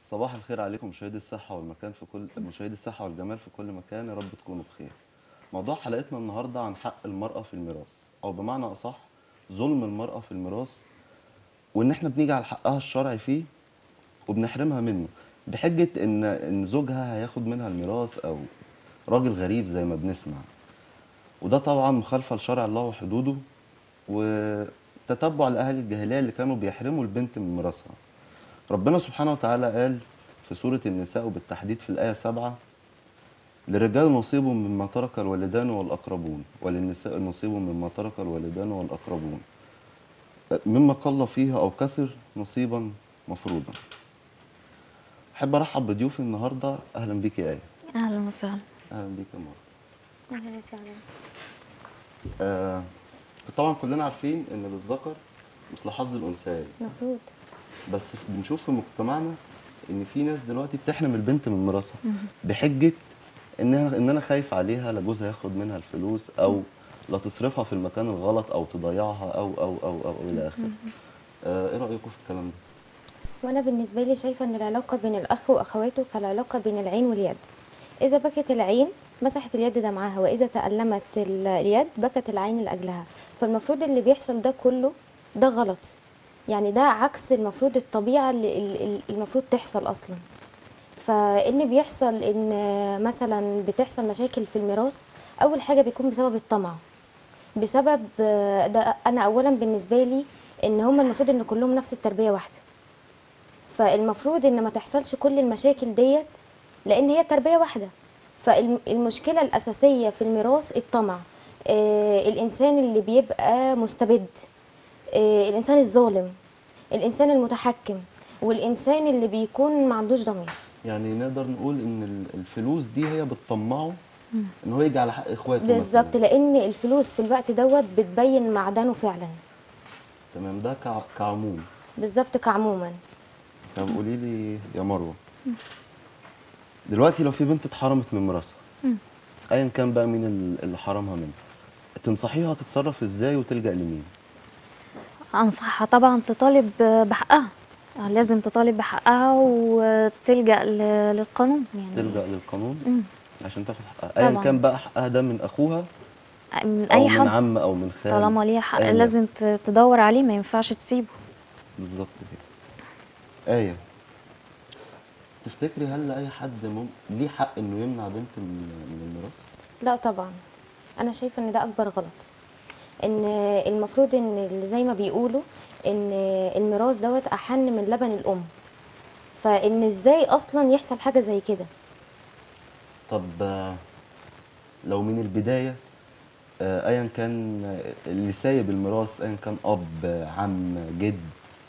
صباح الخير عليكم مشاهدي الصحة والمكان في كل مشاهدي الصحة والجمال في كل مكان يا رب تكونوا بخير. موضوع حلقتنا النهارده عن حق المرأة في الميراث أو بمعنى أصح ظلم المرأة في الميراث وإن إحنا بنيجي على حقها الشرعي فيه وبنحرمها منه بحجة إن إن زوجها هياخد منها الميراث أو راجل غريب زي ما بنسمع. وده طبعا مخالفة لشرع الله وحدوده وتتبع لأهل الجاهلية اللي كانوا بيحرموا البنت من ميراثها. ربنا سبحانه وتعالى قال في سورة النساء وبالتحديد في الآية سبعة للرجال نصيب مما ترك الوالدان والأقربون وللنساء نصيب مما ترك الوالدان والأقربون مما قل فيها أو كثر نصيبا مفروضا أحب أرحب بضيوفي النهاردة أهلا بيك يا آية اهلا وسهلا أهلا بيك يا مروة آه طبعا كلنا عارفين إن للذكر مثل حظ الأنثيين المفروض بس ف- بنشوف في مجتمعنا ان في ناس دلوقتي بتحرم البنت من ميراثها بحجه ان انا ان انا خايف عليها لا جوزها ياخد منها الفلوس او لا تصرفها في المكان الغلط او تضيعها او او او او, أو الى اخره. آه ايه رايكم في الكلام ده؟ وانا بالنسبه لي شايفه ان العلاقه بين الاخ واخواته كالعلاقه بين العين واليد اذا بكت العين مسحت اليد دمعها واذا تألمت ال- اليد بكت العين لاجلها فالمفروض اللي بيحصل ده كله ده غلط يعني ده عكس المفروض الطبيعه اللي اللي المفروض تحصل اصلا فان بيحصل ان مثلا بتحصل مشاكل في الميراث اول حاجه بيكون بسبب الطمع بسبب ده انا اولا بالنسبه لي ان هم المفروض ان كلهم نفس التربيه واحده فالمفروض ان ما تحصلش كل المشاكل ديت لان هي تربيه واحده فالمشكله الاساسيه في الميراث الطمع آه الانسان اللي بيبقى مستبد آه الانسان الظالم الانسان المتحكم والانسان اللي بيكون ما عندوش ضمير يعني نقدر نقول ان ال- الفلوس دي هي بتطمعه ان هو يجي على حق اخواته بالظبط مثلاً. لان الفلوس في الوقت دوت بتبين معدنه فعلا تمام ده كع- كعموم. بالظبط كعموما طب قولي لي يا مروه دلوقتي لو في بنت اتحرمت من ميراثها ايا كان بقى مين ال- اللي حرمها منها تنصحيها تتصرف ازاي وتلجأ لمين؟ انصحها طبعا تطالب بحقها يعني لازم تطالب بحقها وتلجأ ل- للقانون يعني تلجأ للقانون مم. عشان تاخد حقها ايا طبعاً. كان بقى حقها ده من اخوها من او اي من حد عم او من خال طالما ليها حق أيا لازم ت- تدور عليه ما ينفعش تسيبه بالظبط كده آية تفتكري هل اي حد مم... ليه حق انه يمنع بنت من من الميراث؟ لا طبعا انا شايفه ان ده اكبر غلط ان المفروض ان اللي زي ما بيقولوا ان الميراث دوت احن من لبن الام فان ازاي اصلا يحصل حاجه زي كده طب آه، لو من البداية آه، أيا كان آه، اللي سايب الميراث أيا كان أب آه، عم جد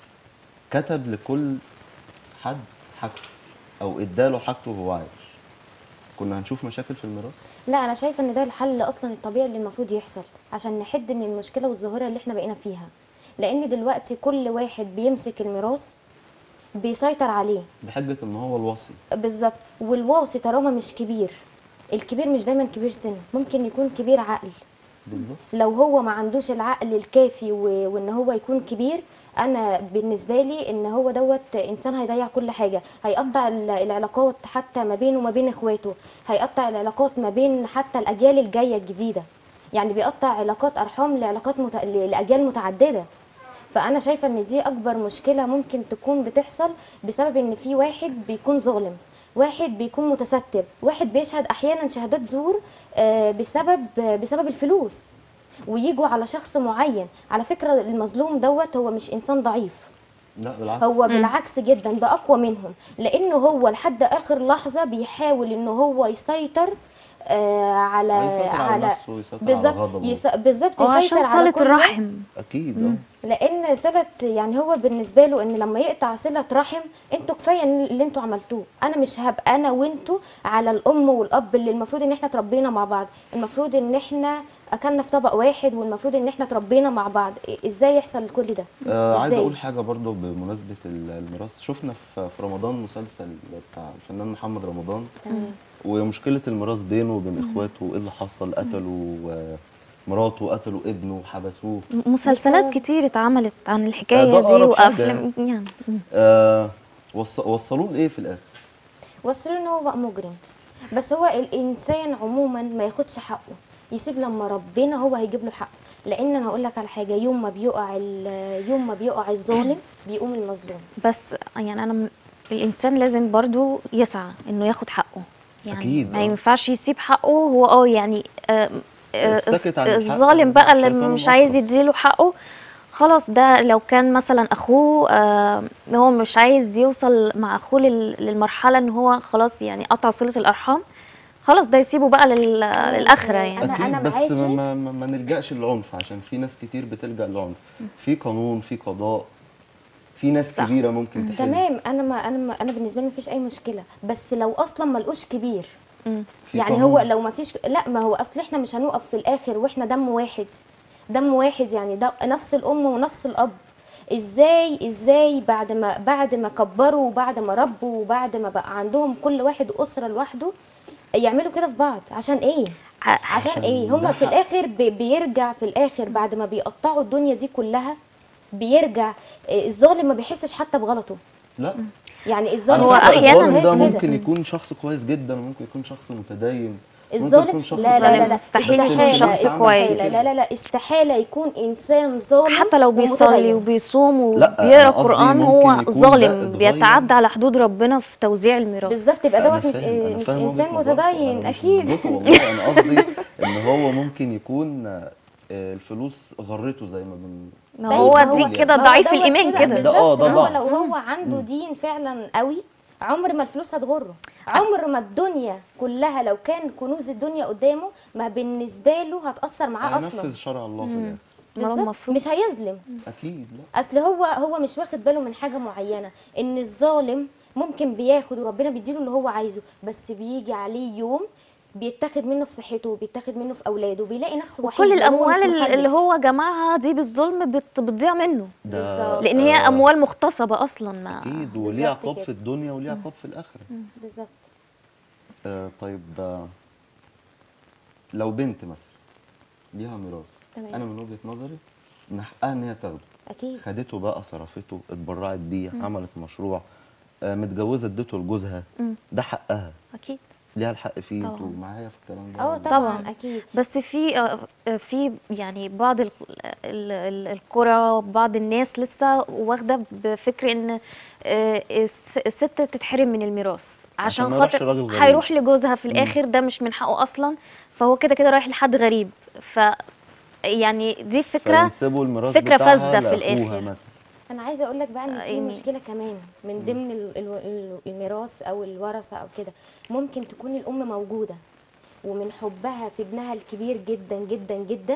كتب لكل حد حاجته أو إداله حاجته وهو عايش كنا هنشوف مشاكل في الميراث؟ لا انا شايفه ان ده الحل اصلا الطبيعي اللي المفروض يحصل عشان نحد من المشكله والظاهره اللي احنا بقينا فيها لان دلوقتي كل واحد بيمسك الميراث بيسيطر عليه بحجة إن هو الوصي بالظبط والواصي طالما مش كبير الكبير مش دايما كبير سن ممكن يكون كبير عقل بالظبط لو هو ما عندوش العقل الكافي و... وان هو يكون كبير انا بالنسبه لي ان هو دوت انسان هيضيع كل حاجه هيقطع ال- العلاقات حتى ما بينه وما بين اخواته هيقطع العلاقات ما بين حتى الاجيال الجايه الجديده يعني بيقطع علاقات ارحام لعلاقات مت... لاجيال متعدده فانا شايفه ان دي اكبر مشكله ممكن تكون بتحصل بسبب ان في واحد بيكون ظالم واحد بيكون متستر واحد بيشهد احيانا شهادات زور آه، بسبب بسبب الفلوس ويجوا على شخص معين على فكره المظلوم دوت هو مش انسان ضعيف لا بالعكس هو بالعكس جدا ده اقوى منهم لانه هو لحد اخر لحظه بيحاول ان هو يسيطر آه على هيسيطر على نفسه ويسيطر على بالظبط غضبه. يس... بالظبط وعشان يسيطر على صلة كل واحد. الرحم أكيد أه لان صله يعني هو بالنسبه له ان لما يقطع صله رحم انتوا كفايه إن اللي انتوا عملتوه انا مش هبقى انا وانتوا على الام والاب اللي المفروض ان احنا تربينا مع بعض المفروض ان احنا اكلنا في طبق واحد والمفروض ان احنا تربينا مع بعض إيه- ازاي يحصل كل ده آه عايز إزاي؟ اقول حاجه برضو بمناسبه ال- الميراث شفنا في في رمضان مسلسل بتاع الفنان محمد رمضان تمام ومشكله الميراث بينه وبين اخواته وايه اللي حصل قتلوا آه، مراته قتلوا ابنه وحبسوه مسلسلات بالظبط. كتير اتعملت عن آه، الحكايه ده دي أقرب حاجة وافلام يعني مم. آه وص... وصلوه لايه في الاخر وصلوا ان هو بقى مجرم بس هو الانسان عموما ما ياخدش حقه يسيب لما ربنا هو هيجيب له حقه لان انا هقول لك على حاجه يوم ما بيقع ال- يوم ما بيقع الظالم بيقوم المظلوم بس يعني انا من الانسان لازم برضو يسعى انه ياخد حقه يعني أكيد، ما آه. ينفعش يسيب حقه هو اه يعني آه، آه، الساكت عن الحق الظالم بقى اللي شيطان مش عايز الأخرس. يديله حقه خلاص ده لو كان مثلا اخوه آه، هو مش عايز يوصل مع اخوه لل- للمرحله ان هو خلاص يعني قطع صله الارحام خلاص ده يسيبه بقى لل- للاخره يعني أنا- اكيد أنا بس معاكي. ما, ما, ما, ما نلجاش للعنف عشان في ناس كتير بتلجا للعنف في قانون في قضاء في ناس صح. كبيره ممكن تحل تمام انا ما انا ما انا بالنسبه لي مفيش اي مشكله بس لو اصلا ملقوش كبير مم. في يعني قانون. هو لو ما فيش لا ما هو اصل احنا مش هنقف في الاخر واحنا دم واحد دم واحد يعني ده نفس الام ونفس الاب ازاي ازاي بعد ما بعد ما كبروا وبعد ما ربوا وبعد ما بقى عندهم كل واحد اسره لوحده يعملوا كده في بعض عشان ايه ع- عشان عشان ايه ده هما في حق. الاخر بي- بيرجع في الاخر بعد ما بيقطعوا الدنيا دي كلها بيرجع إيه، الظالم ما بيحسش حتى بغلطه لا يعني الظالم هو ما على فكرة أحياناً الظالم ده بيعملش كده. ممكن يكون شخص كويس جدا وممكن يكون شخص متدين ممكن الظالم يكون شخص لا لا لا ظالم لا مستحيل يكون استحالة شخص عمل كويس. استحالة لا لا لا استحالة يكون إنسان ظالم حتى لو بيصلي ومتدين. وبيصوم لا، وبيقرا أنا قصدي قران ممكن هو يكون ده ظالم اتغير. بيتعدى على حدود ربنا في توزيع الميراث بالظبط يبقى أنا دوت مش فاهم- أنا مش فاهم وجهة إنسان نظركم، متدين أنا مش أكيد ضدكم والله انا قصدي ان هو ممكن يكون آه، الفلوس غرته زي ما بن ما طيب هو ما دي كده ما هو ضعيف دوت الايمان كده بالظبط، ده آه، ده ما هو ضعف. لو هو عنده دين فعلا قوي عمر ما الفلوس هتغره عمر ما الدنيا كلها لو كان كنوز الدنيا قدامه ما بالنسبة له هتأثر معاه أصلا هينفذ شرع الله في الاخر ما هو بالظبط المفروض مش هيظلم اكيد لا اصل هو هو مش واخد باله من حاجه معينه ان الظالم ممكن بياخد وربنا بيديله اللي هو عايزه بس بيجي عليه يوم بيتاخد منه في صحته بيتاخد منه في اولاده بيلاقي نفسه وحيد كل وهو مش الاموال ال- مخلف. اللي هو جمعها دي بالظلم بت- بتضيع منه ده بالظبط. لان هي آه، اموال مغتصبه اصلا ما اكيد وليه بالظبط عقاب كده. في الدنيا وليه عقاب في الاخره بالظبط آه طيب آه لو بنت مثلا ليها ميراث تمام. انا من وجهه نظري ان حقها ان هي تاخده اكيد خدته بقى صرفته اتبرعت بيه عملت مشروع آه متجوزه اديته لجوزها مم. ده حقها اكيد ليها الحق فيه طبعاً. انتوا معايا في الكلام ده اه ولا؟ طبعا, طبعاً. اكيد بس في آه، آه، في يعني بعض ال- ال- ال- القرى بعض الناس لسه واخده بفكر ان آه، الس- الست تتحرم من الميراث عشان عشان ما يروحش خاطر راجل غريب. هيروح لجوزها في الاخر ده مش من حقه اصلا فهو كده كده رايح لحد غريب ف يعني دي فكره فينسبوا الميراث فكرة بتاعها فاسدة في لأخوها الآخر. مثلا انا عايزه اقول لك بقى ان آه، في يعني- مشكله كمان من ضمن ال- ال- ال- الميراث او الورثه او كده ممكن تكون الام موجوده ومن حبها في ابنها الكبير جدا جدا جدا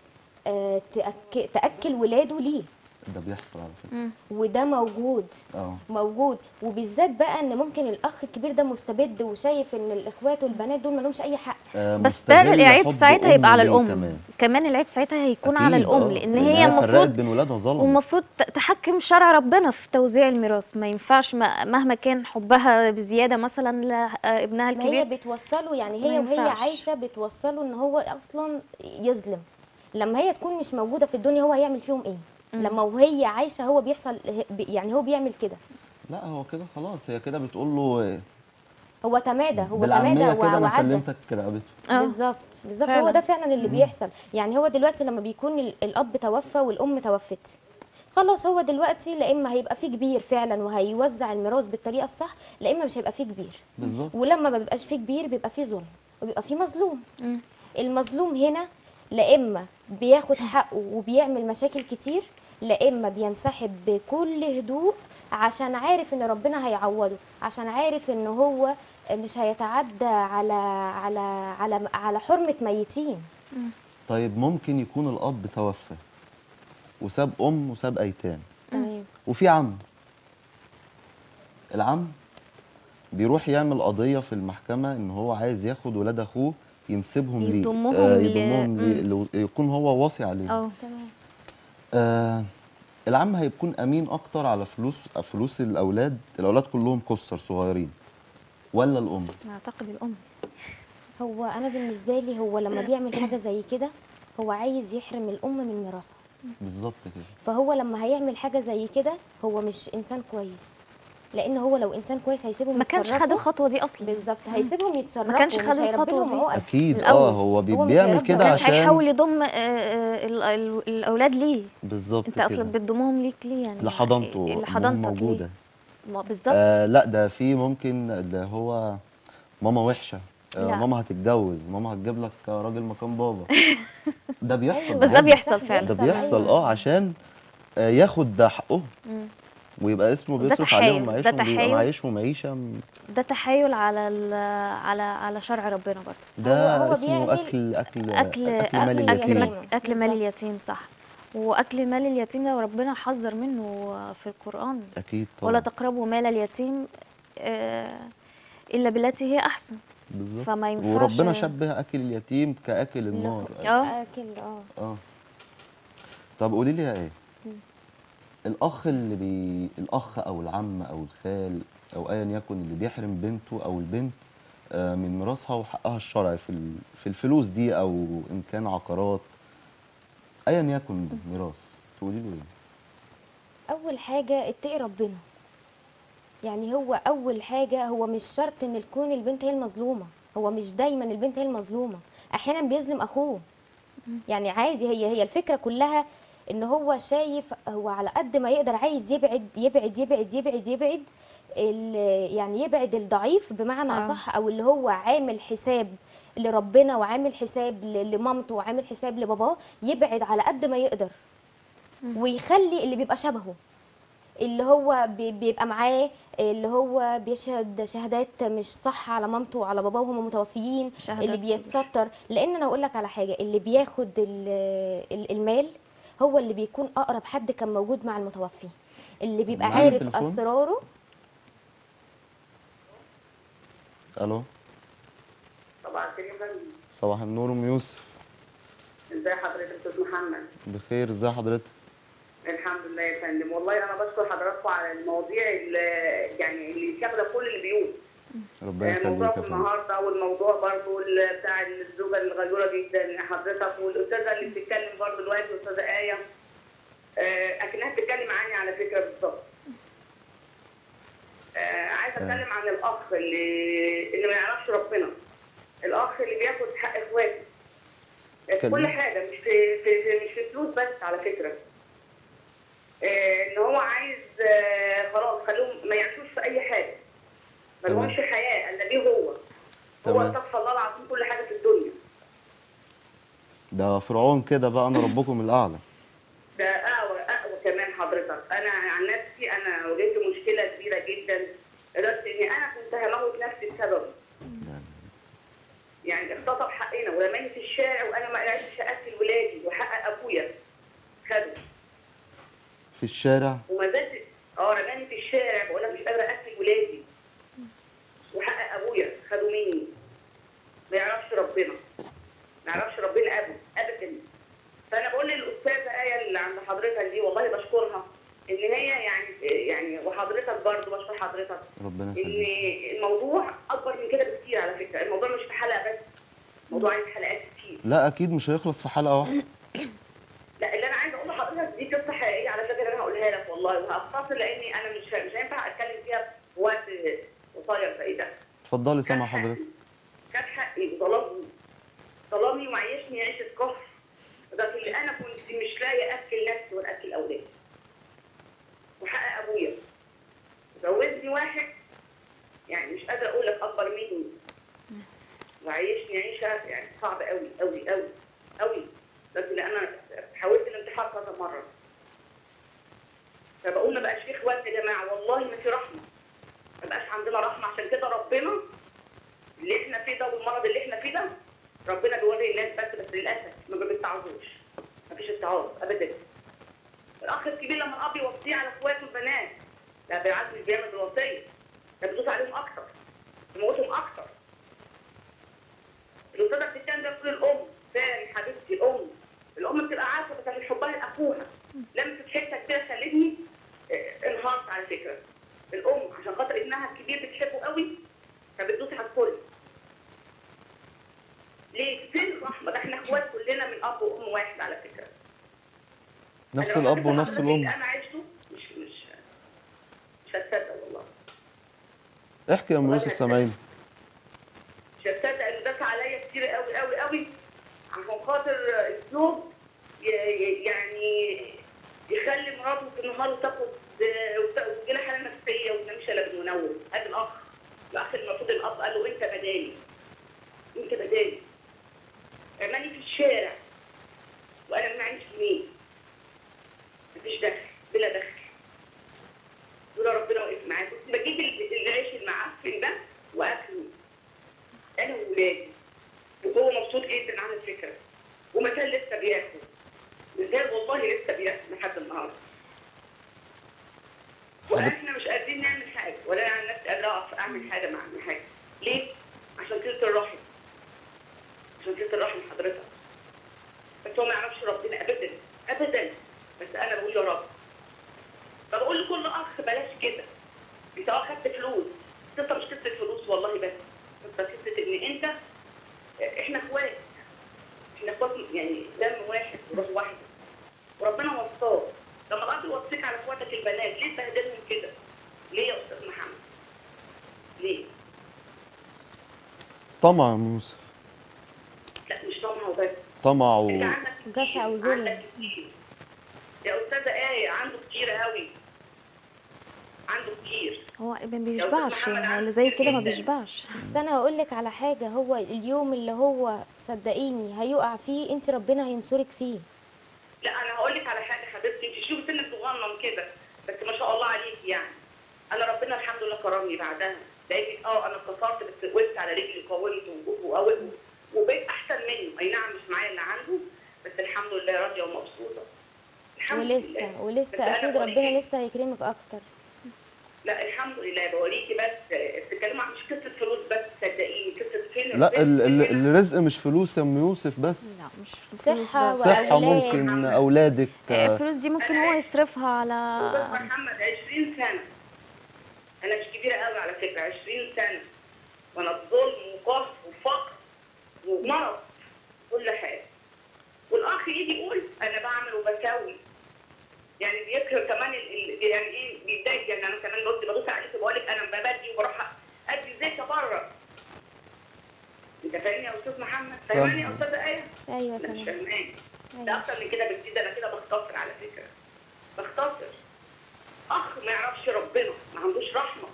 آه، تأك- تاكل ولاده ليه ده بيحصل على فكره مم. وده موجود اه موجود وبالذات بقى ان ممكن الاخ الكبير ده مستبد وشايف ان الاخوات والبنات دول مالهمش اي حق آه، بس ده مستغل العيب حب ساعتها يبقى أمه على ليه الام كمان. كمان العيب ساعتها هيكون على أكيد، الام آه، لان لأن هي فرقت المفروض بين ولادها ظلم والمفروض ت- تحكم شرع ربنا في توزيع الميراث ما ينفعش ما- مهما كان حبها بزياده مثلا لابنها ما هي الكبير بتوصله يعني ما هي وهي ينفعش. عايشه بتوصله ان هو اصلا يظلم لما هي تكون مش موجوده في الدنيا هو هيعمل فيهم ايه لما وهي عايشه هو بيحصل يعني هو بيعمل كده لا هو كده خلاص هي كده بتقول له هو تمادى هو بالعاميه تمادى كده انا وعدى سلمتك رقبته آه. بالظبط بالظبط فعلا. هو ده فعلا اللي بيحصل يعني هو دلوقتي لما بيكون ال- الاب توفى والام توفت خلاص هو دلوقتي لا اما هيبقى فيه كبير فعلا وهيوزع الميراث بالطريقه الصح لا اما مش هيبقى فيه كبير بالظبط ولما ما بيبقاش فيه كبير بيبقى فيه ظلم وبيبقى فيه مظلوم مم. المظلوم هنا لا اما بياخد حقه وبيعمل مشاكل كتير لا اما بينسحب بكل هدوء عشان عارف ان ربنا هيعوضه عشان عارف ان هو مش هيتعدى على على على على حرمة ميتين طيب ممكن يكون الاب توفى وساب ام وساب ايتام تمام وفي عم العم بيروح يعمل قضيه في المحكمه ان هو عايز ياخد ولاد اخوه ينسبهم ليه يضمهم آه ل- يضمهم ليه لو- يكون هو واصي عليه اه تمام آه العم هيكون امين اكتر على فلوس فلوس الاولاد الاولاد كلهم قصر صغيرين ولا الام اعتقد الام هو انا بالنسبة لي هو لما بيعمل حاجة زي كده هو عايز يحرم الام من ميراثها بالظبط كده فهو لما هيعمل حاجة زي كده هو مش انسان كويس لان هو لو انسان كويس هيسيبهم ما كانش خد يتصرفوا. الخطوه دي اصلا بالظبط هيسيبهم يتصرفوا ما كانش ومش خد هيربي الخطوة لهم دي. عقد. اكيد الأول. اه هو بي- هو مش بيعمل هيربي كده ما كانش عشان هيحاول يضم آه، آه، ال- ال- الاولاد ليه بالظبط انت اصلا كده بتضمهم ليك ليه يعني لحضانته اللي أمهم حضانتك موجوده ليه ما بالظبط آه لا ده في ممكن اللي هو ماما وحشه آه لا. ماما هتتجوز ماما هتجيب لك راجل مكان بابا ده بيحصل بس ده بجد. بيحصل صح، فعلا ده بيحصل، بيحصل أيوة. اه عشان آه ياخد ده حقه مم. ويبقى اسمه وده بيصرف تحايل، عليهم ده معيشهم وبيبقى تحايل. معيشهم عيشه م- ده تحايل على ال- على على شرع ربنا برضه ده هو- هو اسمه بيعمل اكل اكل اكل اكل مال أكل اليتيم اليتيم. اكل, أكل مال بالظبط. اليتيم صح واكل مال اليتيم ده ربنا حذر منه في القران اكيد ولا طبعا تقربوا مال اليتيم آه، الا بالتي هي احسن بالظبط فما ينفعش- وربنا شبه اكل اليتيم كاكل النار اه اكل اه اه طب قولي لي يا ايه الاخ اللي بي الاخ او العم او الخال او ايا يكن اللي بيحرم بنته او البنت آه، من ميراثها وحقها الشرعي في ال- في الفلوس دي او ان كان عقارات ايا يكن ميراث تقولي له ايه اول حاجه اتقي ربنا يعني هو اول حاجه هو مش شرط ان تكون البنت هي المظلومه هو مش دايما البنت هي المظلومه احيانا بيظلم اخوه يعني عادي هي هي الفكره كلها ان هو شايف هو على قد ما يقدر عايز يبعد يبعد يبعد يبعد يبعد ال- يعني يبعد الضعيف بمعنى آه. اصح او اللي هو عامل حساب لربنا وعامل حساب ل- لمامته وعامل حساب لباباه يبعد على قد ما يقدر ويخلي اللي بيبقى شبهه اللي هو بي- بيبقى معاه اللي هو بيشهد شهادات مش صح على مامته وعلى باباه وهم متوفيين شهادات اللي زور. بيتستر لان انا اقول لك على حاجه اللي بياخد ال- ال- المال هو اللي بيكون اقرب حد كان موجود مع المتوفي اللي بيبقى معانا عارف تليفون؟ اسراره الو طبعا كده يا فندم صباح النور ام يوسف ازي حضرتك يا استاذ محمد بخير ازي حضرتك الحمد لله يا فندم والله انا بشكر حضراتكم على المواضيع اللي يعني اللي شاغله كل البيوت ربنا آه، يخليك موضوع يا فندم النهارده والموضوع برضو ال- بتاع الزوجه الغيوره جدا حضرتك والاستاذه اللي بتتكلم برضو دلوقتي الاستاذه ايه آه، اكنها بتتكلم عني على فكره بالظبط آه، عايزه اتكلم عن الاخ اللي اللي ما يعرفش ربنا الاخ اللي بياخد حق اخواته في كل كلمة. حاجه مش في, في, في مش في فلوس بس على فكره آه، ان هو عايز آه، خلاص خلوهم ما يعيشوش في اي حاجه ما تمام. لهمش حياه الا بيه هو هو تمام. استغفر الله العظيم كل حاجه في الدنيا ده فرعون كده بقى انا ربكم الاعلى ده اقوى اقوى كمان حضرتك انا عن نفسي انا واجهت مشكله كبيره جدا لدرجه اني انا كنت هموت نفسي بسببه يعني اغتصب حقنا ورماني في الشارع وانا ما قدرتش اكل ولادي وحق ابويا خده في الشارع وما زلت اه رماني في الشارع بقول لك مش قادره اكل ولادي وحق ابويا خدوا مني ما يعرفش ربنا ما يعرفش ربنا ابدا ابدا فانا بقول للاستاذه ايه اللي عند حضرتك دي والله بشكرها ان هي يعني يعني وحضرتك برضه بشكر حضرتك ربنا ان يخليك الموضوع اكبر من كده بكتير على فكره الموضوع مش في حلقه بس الموضوع عايز حلقات كتير لا اكيد مش هيخلص في حلقه واحده لا اللي انا عايزه اقول لحضرتك دي قصه حقيقيه على فكره انا هقولها لك والله وهختصر لاني انا مش مش هينفع اتكلم فيها في وقت قصير زي ده اتفضلي سامع كان حضرتك حقي- كان حقي وظلمني ظلمني وعيشني عيشه كفر لدرجه اللي انا كنت مش لاقيه اكل نفسي ولا اكل اولادي وحق ابويا زوجني واحد يعني مش قادره اقول لك اكبر مني وعيشني عيشه يعني صعبه قوي قوي قوي قوي لدرجه ان انا حاولت الانتحار كذا مره فبقول ما بقاش في اخوات يا جماعه والله ما في رحمه ما بقاش عندنا رحمه عشان كده ربنا اللي احنا فيه ده والمرض اللي احنا فيه ده ربنا بيوري الناس بس بس للاسف ما بيتعظوش ما فيش اتعاظ ابدا الاخ الكبير لما الاب يوصيه على اخواته البنات لا بالعكس مش بيعمل الوصيه ده بيدوس عليهم اكتر يموتهم اكتر الاستاذه بتتكلم ده تقول الام فعلا حبيبتي الام الام بتبقى عارفه بس من حبها لاخوها لمست حته كده خلتني اه، انهارت على فكره الام عشان خاطر ابنها الكبير بتحبه قوي فبتدوس على الكل ليه؟ فين الرحمه؟ ده احنا اخوات كلنا من اب وام واحد على فكره نفس أنا لو الاب حكيت ونفس لحضرتك اللي الام انا عشته مش مش مش هتصدق والله احكي يا ام يوسف سامعين مش هتصدق انه داس عليا كتير قوي قوي قوي عشان خاطر الزوج ي- ي- يعني يخلي مراته في النهار تاخد وتجي لها حاله نفسيه وتنامش الا بالمنوم ادي الاخ الاخ المفروض الاب قال له انت بدالي انت بدالي ارماني في الشارع وانا ما عنديش جنيه مفيش دخل بلا دخل لولا ربنا وقف معايا كنت بجيب ال- العيش المعفن ده واكله انا وولادي وهو مبسوط جدا عن الفكره وما كان لسه بياكل مثال والله لسه بياكل لحد النهارده واحنا مش قادرين نعمل حاجه ولا انا عن نفسي قادره اقف اعمل حاجه مع أعمل حاجه ليه؟ عشان صله الرحم عشان صله الرحم حضرتك بس هو ما يعرفش ربنا ابدا ابدا بس انا بقول يا رب فبقول لكل اخ بلاش كده انت اه خدت فلوس بس انت مش قصه فلوس والله بس انت قصه ان انت احنا اخوات احنا اخوات يعني دم واحد وروح واحده وربنا وصاك لما الاب يوصيك على اخواتك البنات ليه تبهدلهم كده؟ ليه يا استاذ محمد؟ ليه؟ طمع يا ام يوسف لا مش طمع وبس طمع و... انت عندك كتير، جشع وذل. عندك كتير. يا استاذه ايه عنده كتير قوي عنده كتير هو ما بيشبعش يعني هو اللي زي كده ما بيشبعش بس انا هقول لك على حاجه هو اليوم اللي هو صدقيني هيقع فيه انت ربنا هينصرك فيه لا انا هقول لك على حاجه حبيبتي انت شوفي سنك صغنن كده بس ما شاء الله عليك يعني انا ربنا الحمد لله كرمني بعدها لقيتك اه انا اتكسرت بس وقفت على رجلي وقاومت و- و- و- وبقيت احسن منه اي نعم مش معايا اللي عنده بس الحمد لله راضيه ومبسوطه الحمد لله ولسه بس ولسه أنا اكيد بوريكي- ربنا لسه هيكرمك اكتر لا الحمد لله بوريكي بس بتتكلموا عن مش قصه فلوس بس صدقيني قصه فين لا الرزق ال... ال... فين. الرزق مش فلوس يا ام يوسف بس لا مش صحة بس. صحة وأولاد. ممكن اولادك آه، الفلوس دي ممكن هو يصرفها على أستاذ محمد 20 سنة أنا مش كبيرة قوي على فكرة 20 سنة وأنا في ظلم وقهر وفقر ومرض كل حاجة والأخ يجي يقول أنا بعمل وبسوي يعني بيكره كمان ال... ال... يعني إيه بيتضايق يعني أنا كمان قلت بدوس عليك وبقول لك أنا بدي وبروح أدي زيت بره أنت فاهمني يا أستاذ محمد؟ فاهماني يا أستاذة آية؟ ايوه أنا مش تمام فاهماني ده أيوة. اكتر من كده بكتير ده انا كده بختصر على فكره بختصر اخ ما يعرفش ربنا ما عندوش رحمه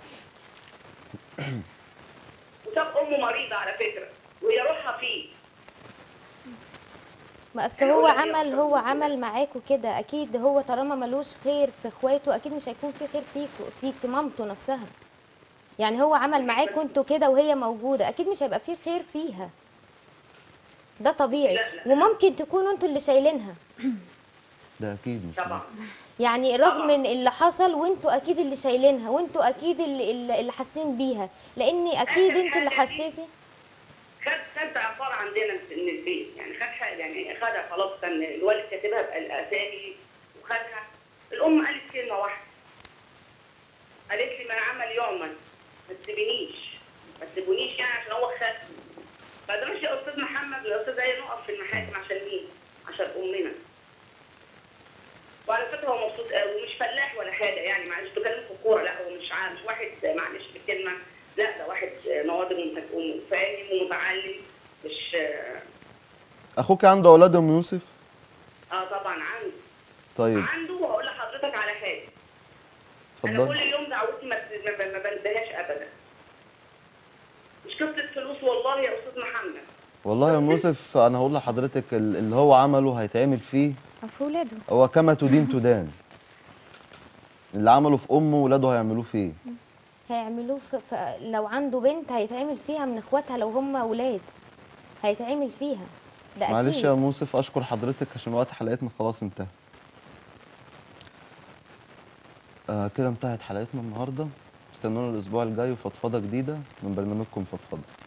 وساب امه مريضه على فكره وهي روحها فيه ما اصل يعني هو هو اللي عمل بيحصل هو كده. عمل معاكوا كده اكيد هو طالما ملوش خير في اخواته اكيد مش هيكون في خير فيكوا في في مامته نفسها يعني هو عمل معاكوا انتوا كده وهي موجوده اكيد مش هيبقى في خير فيها ده طبيعي لا، لا. وممكن تكونوا انتوا اللي شايلينها ده اكيد مش طبعا يعني رغم طبعا. من اللي حصل وانتوا اكيد اللي شايلينها وانتوا اكيد اللي, اللي اللي حاسين بيها لان اكيد انت اللي الحاجة دي- حسيتي خد خد عقار عندنا من البيت يعني خد حاجه يعني خدها خلاص كان الوالد كاتبها بالاسامي وخدها الام قالت كلمه واحده قالت لي ما عمل يعمل ما تسيبنيش ما تسيبونيش يعني عشان هو خدني فده مش يا استاذ محمد ويا استاذ ايه نقف في المحاكم عشان مين؟ عشان امنا وعلى فكره هو مبسوط قوي ومش فلاح ولا حاجه يعني معلش بتكلم في الكوره لا هو مش عارف مش واحد معلش بالكلمه لا ده واحد نواضج وفاهم ومتعلم مش اخوك عنده اولاد يا ام يوسف اه طبعا عنده طيب عنده وهقول لحضرتك على حاجه انا كل اتفضل يوم دعوتي ما ما ما بنساهاش ابدا مش قصه فلوس والله يا استاذ محمد والله يا ام يوسف انا هقول لحضرتك ال- اللي هو عمله هيتعمل فيه في ولاده هو كما تدين تدان اللي عمله في امه ولاده هيعملوه فيه هيعملوه في في لو عنده بنت هيتعمل فيها من اخواتها لو هم اولاد هيتعمل فيها ده اكيد معلش يا ام يوسف اشكر حضرتك عشان وقت حلقتنا خلاص انتهى آه كده انتهت حلقتنا النهارده استنونا الاسبوع الجاي وفضفضه جديده من برنامجكم فضفضه